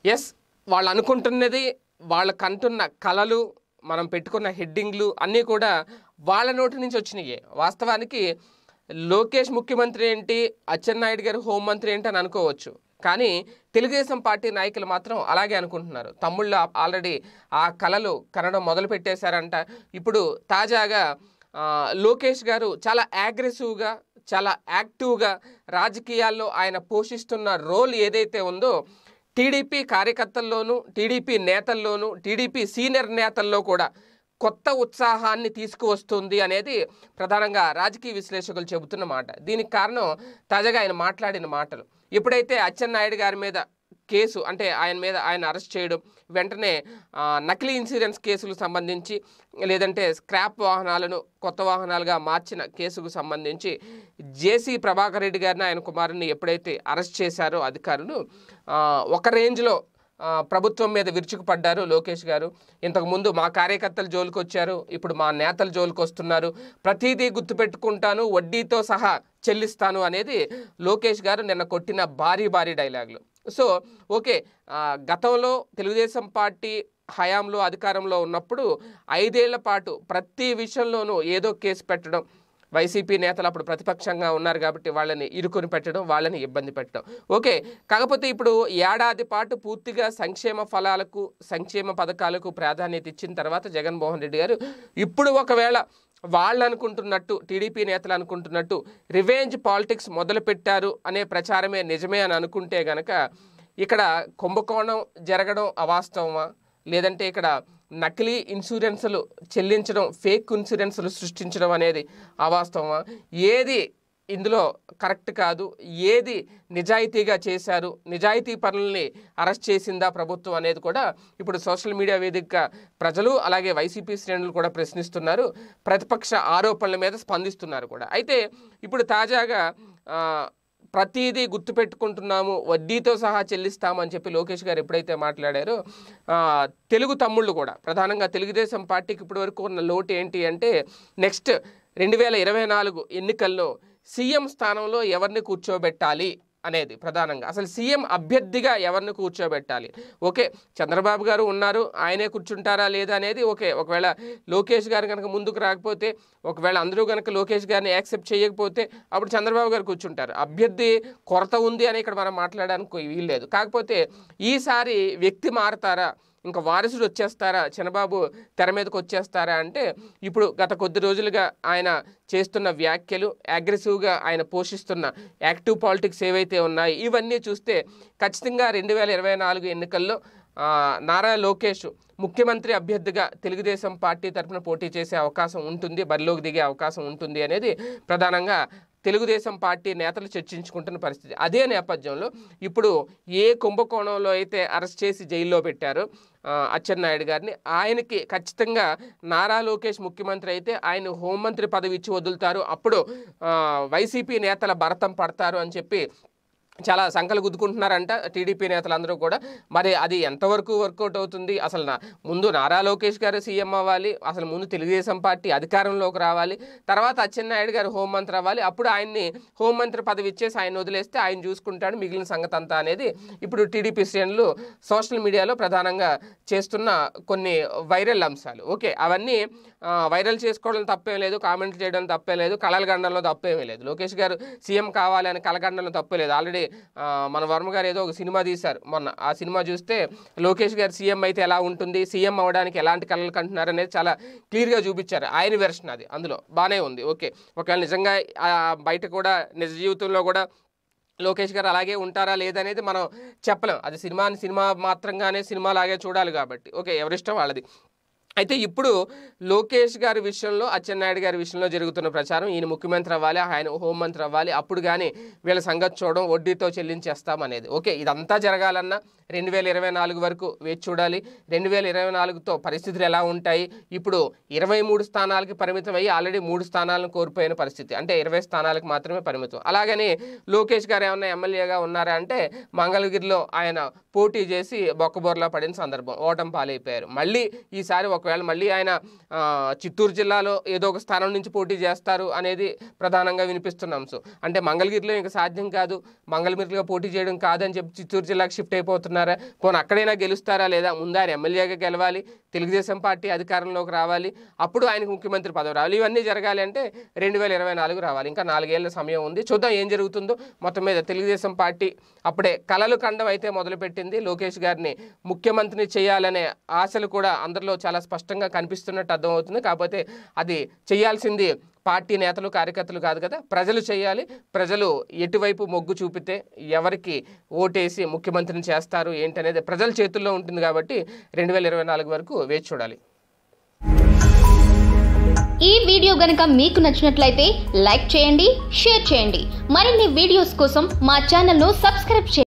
yes వాళ్ళు అనుకుంటున్నది వాళ్ళకు అంటున్న కళలు మనం పెట్టుకున్న హెడ్డింగ్లు అన్నీ కూడా వాళ్ళ నోటి నుంచి వచ్చినాయి వాస్తవానికి లోకేష్ ముఖ్యమంత్రి ఏంటి అచ్చెన్నాయుడు గారు హోంమంత్రి ఏంటి అని అనుకోవచ్చు కానీ తెలుగుదేశం పార్టీ నాయకులు మాత్రం అలాగే అనుకుంటున్నారు తమ్ముళ్ళు ఆల్రెడీ ఆ కళలు కనడం మొదలు పెట్టేశారంట ఇప్పుడు తాజాగా ఆ, లోకేష్ గారు చాలా అగ్రెసివ్గా చాలా యాక్టివ్గా రాజకీయాల్లో ఆయన పోషిస్తున్న రోల్ ఏదైతే ఉందో టీడీపీ కార్యకర్తల్లోనూ టీడీపీ నేతల్లోనూ టీడీపీ సీనియర్ నేతల్లో కూడా కొత్త ఉత్సాహాన్ని తీసుకువస్తుంది అనేది ప్రధానంగా రాజకీయ విశ్లేషకులు చెబుతున్న మాట దీనికి కారణం తాజాగా ఆయన మాట్లాడిన మాటలు ఎప్పుడైతే అచ్చెన్నాయుడు గారి మీద కేసు అంటే ఆయన మీద ఆయన అరెస్ట్ చేయడం వెంటనే ఆ, నకిలీ ఇన్సూరెన్స్ కేసులకు సంబంధించి లేదంటే స్క్రాప్ వాహనాలను కొత్త వాహనాలుగా మార్చిన కేసుకు సంబంధించి జేసీ ప్రభాకర్ రెడ్డి గారిని ఆయన కుమారుని ఎప్పుడైతే అరెస్ట్ చేశారో అధికారులు ఆ, ఒక రేంజ్లో ఆ, ప్రభుత్వం మీద విరుచుకుపడ్డారు లోకేష్ గారు ఇంతకుముందు మా కార్యకర్తలు జోలికి వచ్చారు ఇప్పుడు మా నేతల జోలికి వస్తున్నారు ప్రతిదీ గుర్తుపెట్టుకుంటాను వడ్డీతో సహా చెల్లిస్తాను అనేది లోకేష్ గారు నిన్న కొట్టిన భారీ భారీ డైలాగులు సో ఓకే ఆ, గతంలో తెలుగుదేశం పార్టీ హయాంలో అధికారంలో ఉన్నప్పుడు ఐదేళ్ల పాటు ప్రతి విషయంలోనూ ఏదో కేసు పెట్టడం వైసీపీ నేతలు అప్పుడు ప్రతిపక్షంగా ఉన్నారు కాబట్టి వాళ్ళని ఇరుకొని పెట్టడం వాళ్ళని ఇబ్బంది పెట్టడం ఓకే కాకపోతే ఇప్పుడు ఏడాది పాటు పూర్తిగా సంక్షేమ ఫలాలకు సంక్షేమ పథకాలకు ప్రాధాన్యత ఇచ్చిన తర్వాత జగన్మోహన్ రెడ్డి గారు ఇప్పుడు ఒకవేళ వాళ్ళు అనుకుంటున్నట్టు టీడీపీ నేతలు అనుకుంటున్నట్టు రివెంజ్ పాలిటిక్స్ మొదలుపెట్టారు అనే ప్రచారమే నిజమే అని అనుకుంటే గనక ఇక్కడ కుంభకోణం జరగడం అవాస్తవమా లేదంటే ఇక్కడ నకిలీ ఇన్సూరెన్సులు చెల్లించడం ఫేక్ ఇన్సూరెన్సులు సృష్టించడం అనేది అవాస్తవమా ఏది ఇందులో కరెక్ట్ కాదు ఏది నిజాయితీగా చేశారు నిజాయితీ పనుల్ని అరెస్ట్ చేసిందా ప్రభుత్వం అనేది కూడా ఇప్పుడు సోషల్ మీడియా వేదికగా ప్రజలు అలాగే వైసీపీ శ్రేణులు కూడా ప్రశ్నిస్తున్నారు ప్రతిపక్ష ఆరోపణల మీద స్పందిస్తున్నారు కూడా అయితే ఇప్పుడు తాజాగా ఆ, ప్రతిదీ గుర్తుపెట్టుకుంటున్నాము వడ్డీతో సహా చెల్లిస్తామని చెప్పి లోకేష్ గారు ఎప్పుడైతే మాట్లాడారో ఆ, తెలుగు తమ్ముళ్ళు కూడా ప్రధానంగా తెలుగుదేశం పార్టీకి ఇప్పటి వరకు ఉన్న లోటు ఏంటి అంటే నెక్స్ట్ రెండు వేల ఇరవై నాలుగు ఎన్నికల్లో సీఎం స్థానంలో ఎవరిని కూర్చోబెట్టాలి అనేది ప్రధానంగా అసలు సీఎం అభ్యర్థిగా ఎవరిని కూర్చోబెట్టాలి ఓకే చంద్రబాబు గారు ఉన్నారు ఆయనే కూర్చుంటారా లేదా అనేది ఓకే ఒకవేళ లోకేష్ గారు కనుక ముందుకు రాకపోతే ఒకవేళ అందరూ కనుక లోకేష్ గారిని యాక్సెప్ట్ చేయకపోతే అప్పుడు చంద్రబాబు గారు కూర్చుంటారు అభ్యర్థి కొరత ఉంది అని ఇక్కడ మనం మాట్లాడడానికి వీల్లేదు కాకపోతే ఈసారి వ్యక్తి మారతారా ఇంకా వారసుడు వచ్చేస్తారా చంద్రబాబు తెర మీదకి వచ్చేస్తారా అంటే ఇప్పుడు గత కొద్ది రోజులుగా ఆయన చేస్తున్న వ్యాఖ్యలు అగ్రెసివ్గా ఆయన పోషిస్తున్న యాక్టివ్ పాలిటిక్స్ ఏవైతే ఉన్నాయో ఇవన్నీ చూస్తే ఖచ్చితంగా రెండు వేల ఇరవై నాలుగు ఎన్నికల్లో ఆ, నారా లోకేష్ ముఖ్యమంత్రి అభ్యర్థిగా తెలుగుదేశం పార్టీ తరఫున పోటీ చేసే అవకాశం ఉంటుంది బరిలోకి దిగే అవకాశం ఉంటుంది అనేది ప్రధానంగా తెలుగుదేశం పార్టీ నేతలు చర్చించుకుంటున్న పరిస్థితి అదే నేపథ్యంలో ఇప్పుడు ఏ కుంభకోణంలో అయితే అరెస్ట్ చేసి జైల్లో పెట్టారో ఆ, అచ్చెన్నాయుడు గారిని ఆయనకి ఖచ్చితంగా నారా లోకేష్ ముఖ్యమంత్రి అయితే ఆయన హోంమంత్రి పదవి ఇచ్చి వదులుతారు అప్పుడు ఆ, వైసీపీ నేతల భరతం పడతారు అని చెప్పి చాలా సంకలు గుద్దుకుంటున్నారంట టీడీపీ నేతలందరూ కూడా మరి అది ఎంతవరకు వర్కౌట్ అవుతుంది అసలు నా ముందు నారా లోకేష్ గారు సీఎం అవ్వాలి అసలు ముందు తెలుగుదేశం పార్టీ అధికారంలోకి రావాలి తర్వాత అచ్చెన్నాయుడు గారు హోంమంత్రి అవ్వాలి అప్పుడు ఆయన్ని హోంమంత్రి పదవి ఇచ్చేసి ఆయన వదిలేస్తే ఆయన చూసుకుంటాడు మిగిలిన సంగతి అంతా అనేది ఇప్పుడు టీడీపీ శ్రేణులు సోషల్ మీడియాలో ప్రధానంగా చేస్తున్న కొన్ని వైరల్ అంశాలు ఓకే అవన్నీ ఆ, వైరల్ చేసుకోవడం తప్పేం లేదు కామెంట్లు చేయడం తప్పే లేదు కళలు గండంలో తప్పేమీ లేదు లోకేష్ గారు సీఎం కావాలి అని కలగండంలో తప్పే లేదు ఆల్రెడీ మన వర్మ గారు ఏదో ఒక సినిమా తీశారు మొన్న ఆ సినిమా చూస్తే లోకేష్ గారు సీఎం అయితే ఎలా ఉంటుంది సీఎం అవ్వడానికి ఎలాంటి కళలు కంటున్నారు అనేది చాలా క్లియర్గా చూపించారు ఆయన వెర్షన్ అది అందులో బాగానే ఉంది ఓకే ఒకవేళ నిజంగా ఆ, బయట కూడా నిజ జీవితంలో కూడా లోకేష్ గారు అలాగే ఉంటారా లేదనేది మనం చెప్పలేం అది సినిమాని సినిమా మాత్రంగానే సినిమా లాగే చూడాలి కాబట్టి ఓకే ఎవరిష్టం వాళ్ళది అయితే ఇప్పుడు లోకేష్ గారి విషయంలో అచ్చెన్నాయుడు గారి విషయంలో జరుగుతున్న ప్రచారం ఈయన ముఖ్యమంత్రి అవ్వాలి ఆయన హోంమంత్రి అవ్వాలి అప్పుడు కానీ వీళ్ళ సంగతి చూడడం వడ్డీతో చెల్లించేస్తామనేది ఓకే ఇదంతా జరగాలన్నా రెండు వేల ఇరవై నాలుగు వరకు వేచి చూడాలి రెండు వేల ఇరవై నాలుగుతో పరిస్థితులు ఎలా ఉంటాయి ఇప్పుడు ఇరవై మూడు స్థానాలకి పరిమితం అయ్యి ఆల్రెడీ మూడు స్థానాలను కోల్పోయిన పరిస్థితి అంటే ఇరవై స్థానాలకు మాత్రమే పరిమితం అలాగని లోకేష్ గారు ఏమన్నా ఎమ్మెల్యేగా ఉన్నారా అంటే మంగళగిరిలో ఆయన పోటీ చేసి బొక్కబోర్లా పడిన సందర్భం ఓటం పాలైపోయారు మళ్ళీ ఈసారి ఒక ఒకవేళ మళ్ళీ ఆయన ఆ, చిత్తూరు జిల్లాలో ఏదో ఒక స్థానం నుంచి పోటీ చేస్తారు అనేది ప్రధానంగా వినిపిస్తున్న అంశం అంటే మంగళగిరిలో ఇంకా సాధ్యం కాదు మంగళగిరిలో పోటీ చేయడం కాదని చెప్పి చిత్తూరు జిల్లాకు షిఫ్ట్ అయిపోతున్నారా పోనీ అక్కడైనా గెలుస్తారా లేదా ముందు ఆయన ఎమ్మెల్యేగా గెలవాలి తెలుగుదేశం పార్టీ అధికారంలోకి రావాలి అప్పుడు ఆయనకు ముఖ్యమంత్రి పదవి రావాలి ఇవన్నీ జరగాలి అంటే రెండు వేల ఇరవై నాలుగు రావాలి ఇంకా నాలుగేళ్ల సమయం ఉంది చూద్దాం ఏం జరుగుతుందో మొత్తం మీద తెలుగుదేశం పార్టీ అప్పుడే కలలు కండం అయితే మొదలుపెట్టింది లోకేష్ గారిని ముఖ్యమంత్రిని చేయాలనే ఆశలు కూడా అందరిలో చాలా స్పష్టంగా కనిపిస్తున్నట్టు అర్థమవుతుంది కాకపోతే అది చేయాల్సింది పార్టీ నేతలు కార్యకర్తలు కాదు కదా ప్రజలు చేయాలి ప్రజలు ఎటువైపు మొగ్గు చూపితే ఎవరికి ఓటేసి ముఖ్యమంత్రిని చేస్తారు ఏంటనేది ప్రజల చేతుల్లో ఉంటుంది కాబట్టి రెండు వేల ఇరవై నాలుగు వరకు వేచి చూడాలి ఈ వీడియో గనుక మీకు నచ్చినట్లయితే లైక్ చేయండి షేర్ చేయండి మరిన్ని వీడియోస్ కోసం మా ఛానల్ను సబ్స్క్రైబ్ చేయండి